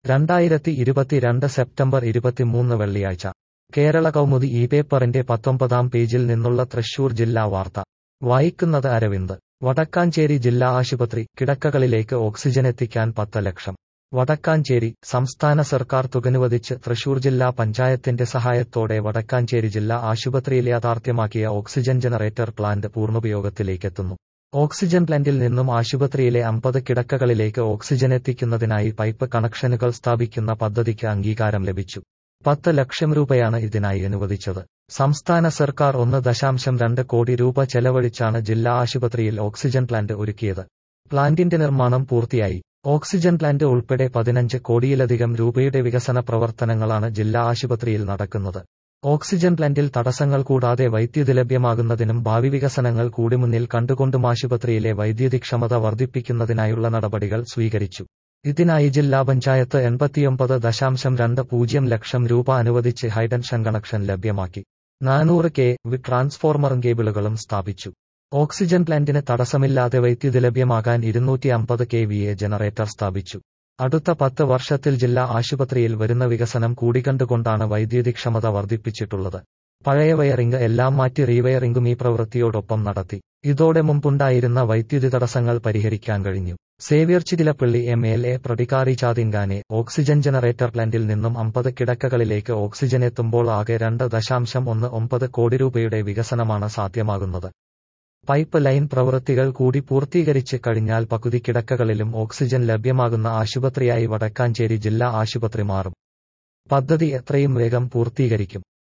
രണ്ടായിരത്തി ഇരുപത്തിരണ്ട് സെപ്റ്റംബർ ഇരുപത്തിമൂന്ന് വെള്ളിയാഴ്ച കേരള കൗമുദി ഈ പേപ്പറിന്റെ പത്തൊമ്പതാം പേജിൽ നിന്നുള്ള തൃശൂർ ജില്ലാ വാർത്ത വായിക്കുന്നത് അരവിന്ദ് വടക്കാഞ്ചേരി ജില്ലാ ആശുപത്രി കിടക്കകളിലേക്ക് ഓക്സിജനെത്തിക്കാൻ പത്ത് ലക്ഷം വടക്കാഞ്ചേരി സംസ്ഥാന സർക്കാർ തുകനുവദിച്ച് തൃശൂർ ജില്ലാ പഞ്ചായത്തിന്റെ സഹായത്തോടെ വടക്കാഞ്ചേരി ജില്ലാ ആശുപത്രിയിൽ യാഥാർത്ഥ്യമാക്കിയ ഓക്സിജൻ ജനറേറ്റർ പ്ലാന്റ് പൂർണ്ണുപയോഗത്തിലേക്കെത്തുന്നു ഓക്സിജൻ പ്ലാന്റിൽ നിന്നും ആശുപത്രിയിലെ അമ്പത് കിടക്കകളിലേക്ക് ഓക്സിജൻ എത്തിക്കുന്നതിനായി പൈപ്പ് കണക്ഷനുകൾ സ്ഥാപിക്കുന്ന പദ്ധതിക്ക് അംഗീകാരം ലഭിച്ചു പത്ത് ലക്ഷം രൂപയാണ് ഇതിനായി അനുവദിച്ചത് സംസ്ഥാന സർക്കാർ ഒന്ന് ദശാംശം രണ്ട് കോടി രൂപ ചെലവഴിച്ചാണ് ജില്ലാ ആശുപത്രിയിൽ ഓക്സിജൻ പ്ലാന്റ് ഒരുക്കിയത് പ്ലാന്റിന്റെ നിർമ്മാണം പൂർത്തിയായി ഓക്സിജൻ പ്ലാന്റ് ഉൾപ്പെടെ പതിനഞ്ച് കോടിയിലധികം രൂപയുടെ വികസന പ്രവർത്തനങ്ങളാണ് ജില്ലാ ആശുപത്രിയിൽ നടക്കുന്നത് ഓക്സിജൻ പ്ലാന്റിൽ തടസ്സങ്ങൾ കൂടാതെ വൈദ്യുതി ലഭ്യമാകുന്നതിനും ഭാവി വികസനങ്ങൾ കൂടി മുന്നിൽ കണ്ടുകൊണ്ടും ആശുപത്രിയിലെ വൈദ്യുതി ക്ഷമത വർദ്ധിപ്പിക്കുന്നതിനായുള്ള നടപടികൾ സ്വീകരിച്ചു ഇതിനായി ജില്ലാ പഞ്ചായത്ത് എൺപത്തിയൊമ്പത് ദശാംശം രണ്ട് പൂജ്യം ലക്ഷം രൂപ അനുവദിച്ച് ഹൈടെൻഷൻ കണക്ഷൻ ലഭ്യമാക്കി നാനൂറ് കെ വി ട്രാൻസ്ഫോർമറും കേബിളുകളും സ്ഥാപിച്ചു ഓക്സിജൻ പ്ലാന്റിന് തടസ്സമില്ലാതെ വൈദ്യുതി ലഭ്യമാകാൻ ഇരുന്നൂറ്റി അമ്പത് കെ വി എ ജനറേറ്റർ സ്ഥാപിച്ചു അടുത്ത പത്ത് വർഷത്തിൽ ജില്ലാ ആശുപത്രിയിൽ വരുന്ന വികസനം കൂടിക്കണ്ടുകൊണ്ടാണ് വൈദ്യുതി ക്ഷമത വർദ്ധിപ്പിച്ചിട്ടുള്ളത് പഴയ വയറിംഗ് എല്ലാം മാറ്റി റീവയറിംഗും ഈ പ്രവൃത്തിയോടൊപ്പം നടത്തി ഇതോടെ മുമ്പുണ്ടായിരുന്ന വൈദ്യുതി തടസ്സങ്ങൾ പരിഹരിക്കാൻ കഴിഞ്ഞു Xavier Chittilappilly M L A പ്രതികാരി ചാതിങ്കാനെ ഓക്സിജൻ ജനറേറ്റർ പ്ലാന്റിൽ നിന്നും അമ്പത് കിടക്കകളിലേക്ക് ഓക്സിജൻ എത്തുമ്പോൾ ആകെ രണ്ട് ദശാംശം ഒന്ന് ഒമ്പത് കോടി രൂപയുടെ വികസനമാണ് സാധ്യമാകുന്നത് പൈപ്പ് ലൈൻ പ്രവൃത്തികൾ കൂടി പൂർത്തീകരിച്ച് കഴിഞ്ഞാൽ പകുതി കിടക്കകളിലും ഓക്സിജൻ ലഭ്യമാകുന്ന ആശുപത്രിയായി വടക്കാഞ്ചേരി ജില്ലാ ആശുപത്രി മാറും പദ്ധതി എത്രയും വേഗം പൂർത്തീകരിക്കും